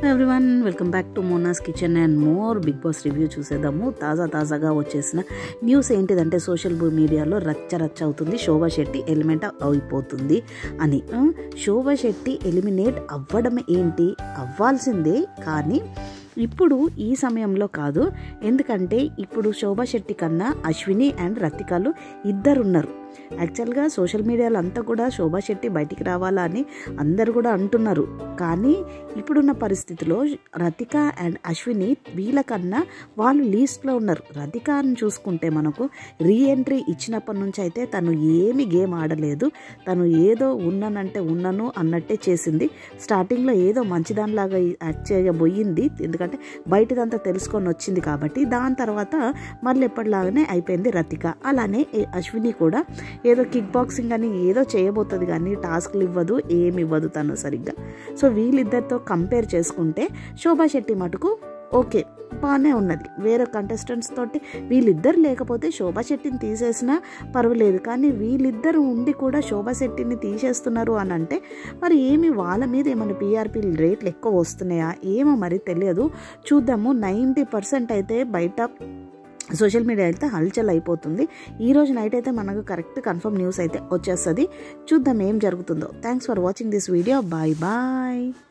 everyone welcome back to Mona's kitchen and more Bigg Boss review చూసేద్దాము తాజా తాజాగా వచ్చేసిన న్యూస్ ఏంటిదంటే సోషల్ మీడియాలో రచ్చ రచ్చ అవుతుంది శోభా శెట్టి ఎలిమెంట్ అయిపోతుంది అని ఆ, శోభా శెట్టి ఎలిమినేట్ అవ్వడం ఏంటి అవ్వాల్సిందే కానీ ఇప్పుడు ఈ సమయంలో కాదు ఎందుకంటే ఇప్పుడు శోభా శెట్టి కన్నా అశ్విని అండ్ రతికలు ఇద్దరున్నారు యాక్చువల్గా సోషల్ మీడియాలో అంతా కూడా శోభా శెట్టి బయటికి రావాలా అని అందరు కూడా అంటున్నారు కానీ ఇప్పుడున్న పరిస్థితిలో రతిక అండ్ అశ్విని వీళ్ళకన్నా వాళ్ళు లీస్ట్లో ఉన్నారు రతికాని చూసుకుంటే మనకు రీఎంట్రీ ఇచ్చినప్పటి నుంచి అయితే తను ఏమి గేమ్ ఆడలేదు తను ఏదో ఉన్నానంటే ఉన్నాను అన్నట్టే చేసింది స్టార్టింగ్లో ఏదో మంచిదానిలాగా యాక్ట్ చేయబోయింది ఎందుకంటే బయటదంతా తెలుసుకొని వచ్చింది కాబట్టి దాని తర్వాత మళ్ళీ ఎప్పటిలాగానే అయిపోయింది రతిక అలానే ఏ- అశ్విని కూడా ఏదో కిక్ బాక్సింగ్ అని ఏదో చేయబోతుంది కానీ టాస్క్లు ఇవ్వదు ఏమి ఇవ్వదు తను సరిగ్గా సో వీళ్ళిద్దరితో కంపేర్ చేసుకుంటే శోభా శెట్టి మటుకు ఓకే బాగానే ఉన్నది వేరే కంటెస్టెంట్స్ తోటి వీళ్ళిద్దరు లేకపోతే శోభా శెట్టిని తీసేసినా పర్వాలేదు కానీ వీళ్ళిద్దరు ఉండి కూడా శోభా శెట్టిని తీసేస్తున్నారు అని అంటే మరి ఏమి వాళ్ళ మీద ఏమైనా పీఆర్పీ రేట్లు ఎక్కువ వస్తున్నాయా ఏమో మరి తెలియదు చూద్దాము నైంటీ పర్సెంట్ అయితే బయట సోషల్ మీడియా అయితే హల్చల్ అయిపోతుంది ఈ రోజు నైట్ అయితే మనకు కరెక్ట్ కన్ఫర్మ్ న్యూస్ అయితే వచ్చేస్తుంది చూద్దాం ఏం జరుగుతుందో thanks for watching this video bye bye